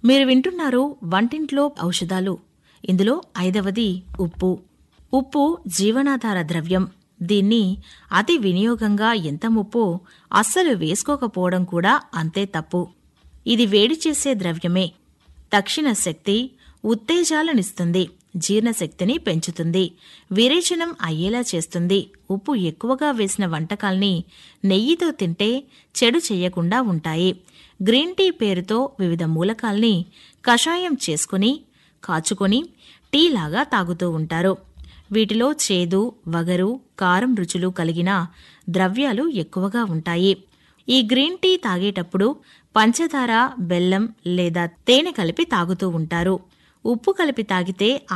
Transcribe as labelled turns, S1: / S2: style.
S1: మీరు వింటున్నారు వంటింట్లో ఔషధాలు ఇందులో ఐదవది ఉప్పు ఉప్పు జీవనాధార ద్రవ్యం దీన్ని అతి వినియోగంగా ఎంత ముప్పో అస్సలు వేసుకోకపోవడం కూడా అంతే తప్పు ఇది వేడి చేసే ద్రవ్యమే తక్షణ శక్తి ఉత్తేజాలనిస్తుంది జీర్ణశక్తిని పెంచుతుంది విరేచనం అయ్యేలా చేస్తుంది ఉప్పు ఎక్కువగా వేసిన వంటకాల్ని నెయ్యితో తింటే చెడు చెయ్యకుండా ఉంటాయి గ్రీన్ టీ పేరుతో వివిధ మూలకాల్ని కషాయం చేసుకుని కాచుకొని టీలాగా తాగుతూ ఉంటారు వీటిలో చేదు వగరు కారం రుచులు కలిగిన ద్రవ్యాలు ఎక్కువగా ఉంటాయి ఈ గ్రీన్ టీ తాగేటప్పుడు పంచదార బెల్లం లేదా తేనె కలిపి తాగుతూ ఉంటారు ఉప్పు కలిపి తాగితే